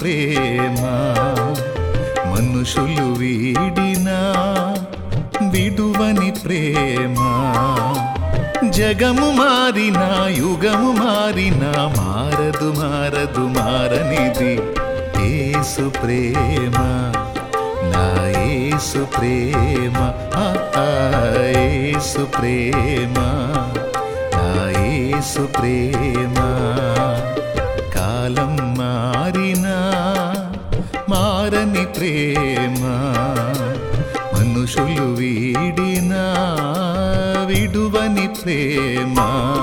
ప్రేమ మనుషులు వీడిన విడువని ప్రేమ జగము మారిన యుగము మారిన మారదు మారదు మారనిది ఏసు ప్రేమ నా ఏసు ప్రేమ ఆ, ఆ, ఏసు ప్రేమ నా ఏసు ప్రేమ కాలం మారినా మారని ప్రేమ మనుషులు వీడినా విడువని ప్రేమ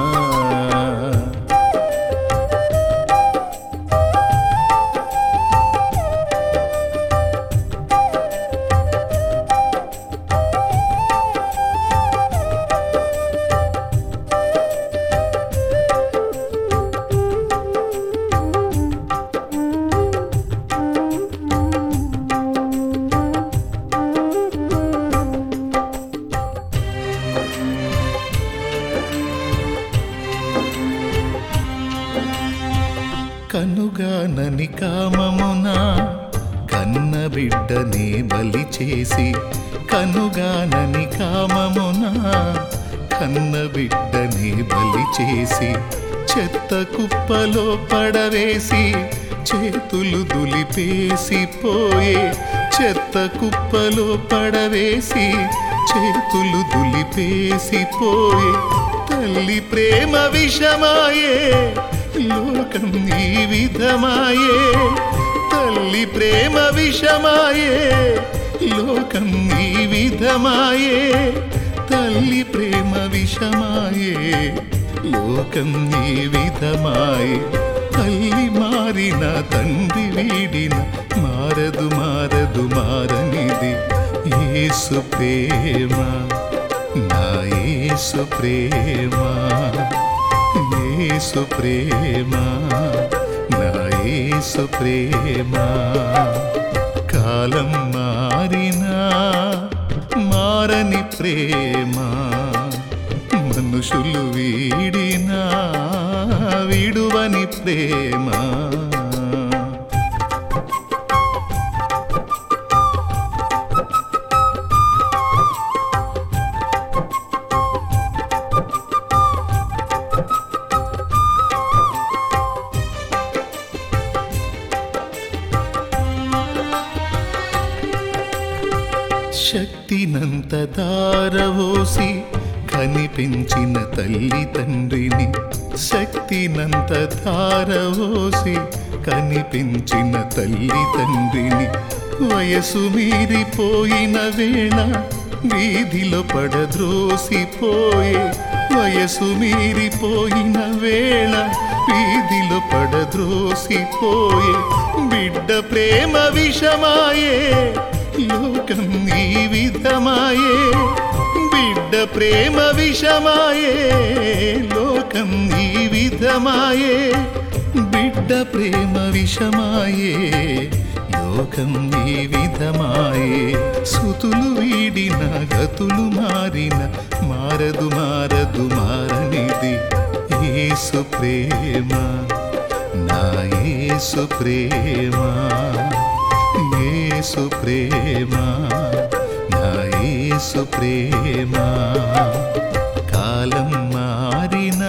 కనుగానని కామమున కన్న బిడ్డనే బలి చేసి కనుగానని కామమున కన్న బిడ్డనే బలి చేసి చెత్త కుప్పలో పడవేసి చేతులు దులిపేసి పోయే చెత్త కుప్పలో పడవేసి చేతులు దులిపేసి పోయే తల్లి ప్రేమ విషమాయే లోకం ఈ విధమాయే తల్లి ప్రేమ విషమాయే లోకం ఈ విధమాయే తల్లి ప్రేమ విషమాయే లోకం ఈ విధమాయే తల్లి మారిన తండ్రి వీడిన మారదు మారదు మారనిది యేసు ప్రేమ నా యేసు ప్రేమ యేసు ప్రేమ నా యేసు ప్రేమ కాలం మారినా మారని ప్రేమ మనుషులు వీడినా విడువని ప్రేమ శక్తినంత దారవోసి కనిపించిన తల్లి తండ్రిని శక్తినంత ధారవోసి కనిపించిన తల్లి తండ్రిని వయసు మీరిపోయిన వేళ వీధిలో పడద్రోసిపోయే వయసు మీరిపోయిన వేళ వీధిలో పడద్రోసిపోయే బిడ్డ ప్రేమ విషమాయే లోకం ఈ విధమాయే బిడ్డ ప్రేమ విషమాయే లోకం ఈ విధమాయే బిడ్డ ప్రేమ విషమాయే లోకం ఈ విధమాయే సుతులు వీడిన గతులు మారిన మారదు మారదు మారనిది యేసు ప్రేమ నా యేసు ప్రేమ యేసు ప్రేమ నా యేసు ప్రేమ కాలం మారినా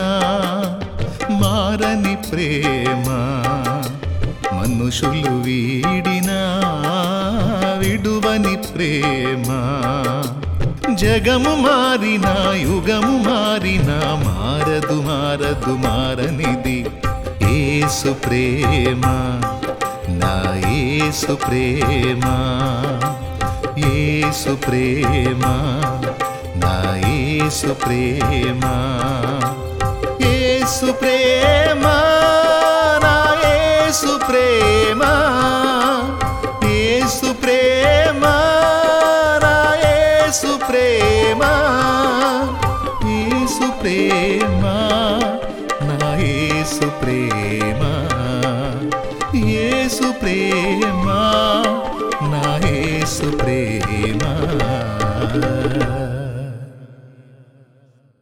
మారని ప్రేమ మనుషులు వీడినా విడువని ప్రేమ జగము మారినా యుగము మారినా మారదు మారదు మారనిది ఏసు ప్రేమ నా యేసు ప్రేమ యేసు ప్రేమ నా యేసు ప్రేమ యేసు ప్రేమ నా యేసు ప్రేమ యేసు ప్రేమ నా యేసు ప్రేమ యేసు ప్రేమ నా యేసు ప్రేమ యేసు ప్రేమ నా యేసు ప్రేమ